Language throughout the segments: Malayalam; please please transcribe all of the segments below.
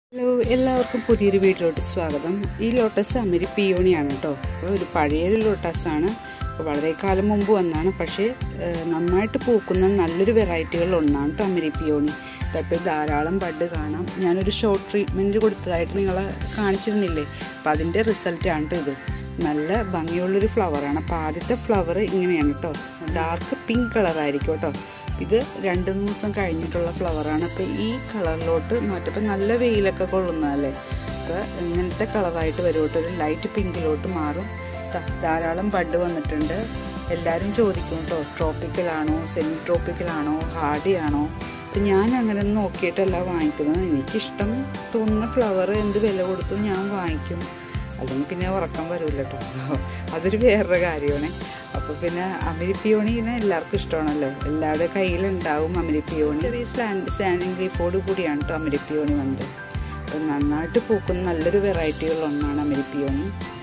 ഹലോ എല്ലാവർക്കും പുതിയൊരു വീട്ടിലോട്ട് സ്വാഗതം ഈ ലോട്ടസ് അമരി പിയോണിയാണ് കേട്ടോ അപ്പോൾ ഒരു പഴയൊരു ലോട്ടസാണ് അപ്പോൾ വളരെ കാലം മുമ്പ് വന്നതാണ് പക്ഷേ ഏഹ്, നന്നായിട്ട് പൂക്കുന്ന നല്ലൊരു വെറൈറ്റികളിൽ ഒന്നാണ് കേട്ടോ അമരി പിയോണി ഇപ്പോൾ ധാരാളം ബഡ് കാണാം ഞാനൊരു ഷോർട്ട് ട്രീറ്റ്മെൻറ്റ് കൊടുത്തതായിട്ട് നിങ്ങളെ കാണിച്ചിരുന്നില്ലേ അപ്പോൾ അതിൻ്റെ റിസൾട്ടാണ് കേട്ടോ ഇത് നല്ല ഭംഗിയുള്ളൊരു ഫ്ലവറാണ് അപ്പോൾ ആദ്യത്തെ ഫ്ലവർ ഇങ്ങനെയാണ് കേട്ടോ ഡാർക്ക് പിങ്ക് കളറായിരിക്കും കേട്ടോ ഇത് രണ്ട് മൂന്ന് ദിവസം കഴിഞ്ഞിട്ടുള്ള ഫ്ലവറാണ് അപ്പോൾ ഈ കളറിലോട്ട് മാറ്റപ്പോൾ നല്ല വെയിലൊക്കെ കൊള്ളുന്നതല്ലേ അപ്പോൾ ഇങ്ങനത്തെ കളറായിട്ട് വരും കേട്ടോ ഒരു ലൈറ്റ് പിങ്കിലോട്ട് മാറും ദാ ധാരാളം ബഡ് വന്നിട്ടുണ്ട് എല്ലാവരും ചോദിക്കും കേട്ടോ ട്രോപ്പിക്കലാണോ സെമി ട്രോപ്പിക്കലാണോ ഹാർഡിയാണോ അപ്പം ഞാൻ അങ്ങനെ ഒന്നും നോക്കിയിട്ടല്ല വാങ്ങിക്കുന്നത് എനിക്കിഷ്ടം തോന്നുന്ന ഫ്ലവർ എന്ത് വില കൊടുത്തും ഞാൻ വാങ്ങിക്കും അല്ലെങ്കിൽ പിന്നെ ഉറക്കം വരില്ല കേട്ടോ അതൊരു വേറൊരു കാര്യമാണ് അപ്പോൾ പിന്നെ അമരിപ്പിയോണിനെ എല്ലാവർക്കും ഇഷ്ടമാണല്ലോ എല്ലാവരുടെ കയ്യിലുണ്ടാവും അമരിപ്പിയോണി ചെറിയ സ്റ്റാൻഡ് സ്റ്റാൻഡിങ് ലീഫോട് കൂടിയാണ് കേട്ടോ അമരിപ്പിയോണി വന്നത് അപ്പോൾ നന്നായിട്ട് പൂക്കുന്ന നല്ലൊരു വെറൈറ്റിയുള്ള ഒന്നാണ് അമരിപ്പിയോണി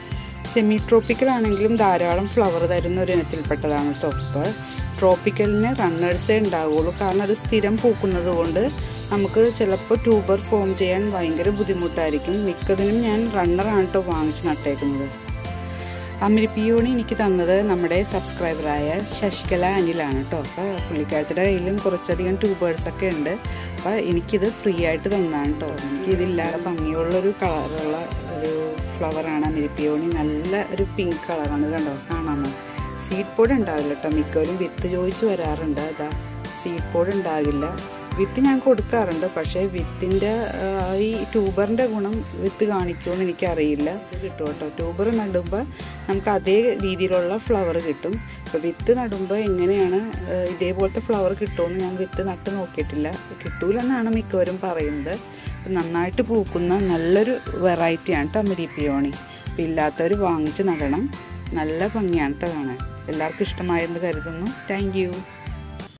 സെമി ട്രോപ്പിക്കൽ ആണെങ്കിലും ധാരാളം ഫ്ലവർ തരുന്ന ഒരു ഇനത്തിൽപ്പെട്ടതാണ് കേട്ടോ ഇപ്പോൾ ട്രോപ്പിക്കലിന് റണ്ണേഴ്സേ ഉണ്ടാവുള്ളൂ കാരണം അത് സ്ഥിരം പൂക്കുന്നത് കൊണ്ട് നമുക്ക് ചിലപ്പോൾ ട്യൂബർ ഫോം ചെയ്യാൻ ഭയങ്കര ബുദ്ധിമുട്ടായിരിക്കും മിക്കതിനും ഞാൻ റണ്ണറാണ് കേട്ടോ വാങ്ങിച്ച് നട്ടേക്കുന്നത് അമരിപ്പിയോണി എനിക്ക് തന്നത് നമ്മുടെ സബ്സ്ക്രൈബറായ ശശികല അനിലാണ് കേട്ടോ അപ്പോൾ പുള്ളിക്കാരത്തിയുടെ കയ്യിലും കുറച്ചധികം ട്യൂബേഴ്സ് ഒക്കെ ഉണ്ട് അപ്പോൾ എനിക്കിത് ഫ്രീ ആയിട്ട് തന്നതാണ് കേട്ടോ എനിക്കിതില്ലാതെ ഭംഗിയുള്ളൊരു കളറുള്ള ഒരു ഫ്ലവറാണ് അമരിപ്പിയോണി നല്ല ഒരു പിങ്ക് കളറാണ് ഇത് കണ്ടോ കാണാമോ സീഡ് പോഡ് ഉണ്ടാവില്ല കേട്ടോ മിക്കവരും വിത്ത് ചോദിച്ച് വരാറുണ്ട് അതാ സീഡ് പോഡ് ഉണ്ടാകില്ല വിത്ത് ഞാൻ കൊടുക്കാറുണ്ട് പക്ഷേ വിത്തിൻ്റെ ഈ ട്യൂബറിൻ്റെ ഗുണം വിത്ത് കാണിക്കുമെന്ന് എനിക്കറിയില്ല ഇത് കിട്ടും കേട്ടോ ട്യൂബർ നടുമ്പോൾ നമുക്ക് അതേ രീതിയിലുള്ള ഫ്ലവർ കിട്ടും അപ്പോൾ വിത്ത് നടുമ്പോൾ എങ്ങനെയാണ് ആ, ഇതേപോലത്തെ ഫ്ലവർ കിട്ടുമെന്ന് ഞാൻ വിത്ത് നട്ട് നോക്കിയിട്ടില്ല കിട്ടൂലെന്നാണ് മിക്കവരും പറയുന്നത് അപ്പോൾ നന്നായിട്ട് പൂക്കുന്ന നല്ലൊരു വെറൈറ്റിയാണ് കേട്ടോ അമരിപ്പിയോണി അപ്പോൾ ഇല്ലാത്തവർ വാങ്ങിച്ച് നടണം നല്ല ഭംഗിയാണ് കേട്ടോ കാണാൻ എല്ലാവർക്കും ഇഷ്ടമായെന്ന് കരുതുന്നു താങ്ക്